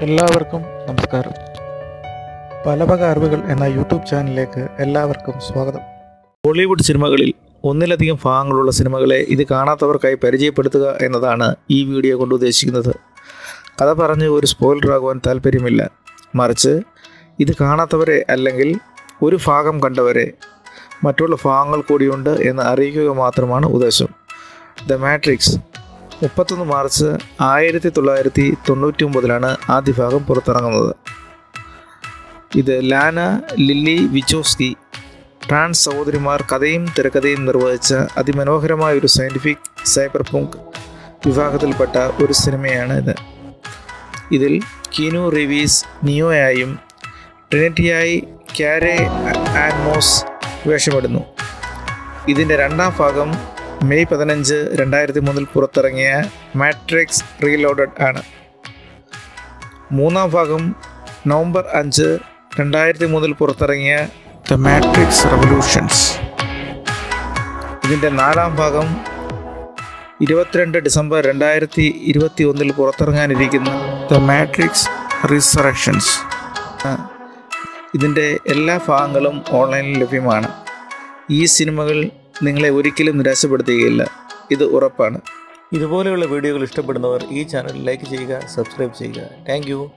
എല്ലാവർക്കും നമസ്കാരം പലവക അറിവുകൾ എന്ന യൂട്യൂബ് ചാനലിലേക്ക് എല്ലാവർക്കും സ്വാഗതം ബോളിവുഡ് സിനിമകളിൽ ഒന്നിലധികം ഭാഗങ്ങളുള്ള സിനിമകളെ ഇത് കാണാത്തവർക്കായി പരിചയപ്പെടുത്തുക എന്നതാണ് ഈ വീഡിയോ കൊണ്ട് ഉദ്ദേശിക്കുന്നത് കഥ പറഞ്ഞ് ഒരു സ്പോയിലർ ആകുവാൻ താല്പര്യമില്ല മറിച്ച് ഇത് കാണാത്തവരെ അല്ലെങ്കിൽ ഒരു ഭാഗം കണ്ടവരെ മറ്റുള്ള ഭാഗങ്ങൾ കൂടിയുണ്ട് എന്ന് അറിയിക്കുക മാത്രമാണ് ഉദ്ദേശം ദ മാട്രിക്സ് മുപ്പത്തൊന്ന് മാർച്ച് ആയിരത്തി തൊള്ളായിരത്തി തൊണ്ണൂറ്റി ഒമ്പതിലാണ് ആദ്യ ഭാഗം പുറത്തിറങ്ങുന്നത് ഇത് ലാന ലില്ലി വിച്ചോസ്കി ട്രാൻസ് സഹോദരിമാർ കഥയും തിരക്കഥയും നിർവഹിച്ച അതിമനോഹരമായ ഒരു സയൻറ്റിഫിക് സൈബർ പുങ്ക് വിഭാഗത്തിൽപ്പെട്ട ഒരു സിനിമയാണ് ഇത് ഇതിൽ കീനു റിവീസ് നിയോയായും ട്രിനിറ്റിയായി ക്യാരെ ആൻമോസ് വേഷമിടുന്നു ഇതിൻ്റെ രണ്ടാം ഭാഗം മെയ് പതിനഞ്ച് രണ്ടായിരത്തി മൂന്നിൽ പുറത്തിറങ്ങിയ മാട്രിക്സ് റീലോഡഡ് ആണ് മൂന്നാം ഭാഗം നവംബർ അഞ്ച് രണ്ടായിരത്തി മൂന്നിൽ പുറത്തിറങ്ങിയ ദ മാട്രിക്സ് റെവല്യൂഷൻസ് ഇതിൻ്റെ നാലാം ഭാഗം ഇരുപത്തിരണ്ട് ഡിസംബർ രണ്ടായിരത്തി ഇരുപത്തി ഒന്നിൽ പുറത്തിറങ്ങാനിരിക്കുന്ന ദ മാട്രിക്സ് റിസറക്ഷൻസ് ഇതിൻ്റെ എല്ലാ ഭാഗങ്ങളും ഓൺലൈനിൽ ലഭ്യമാണ് ഈ സിനിമകൾ നിങ്ങളെ ഒരിക്കലും നിരാശപ്പെടുത്തുകയില്ല ഇത് ഉറപ്പാണ് ഇതുപോലെയുള്ള വീഡിയോകൾ ഇഷ്ടപ്പെടുന്നവർ ഈ ചാനൽ ലൈക്ക് ചെയ്യുക സബ്സ്ക്രൈബ് ചെയ്യുക താങ്ക്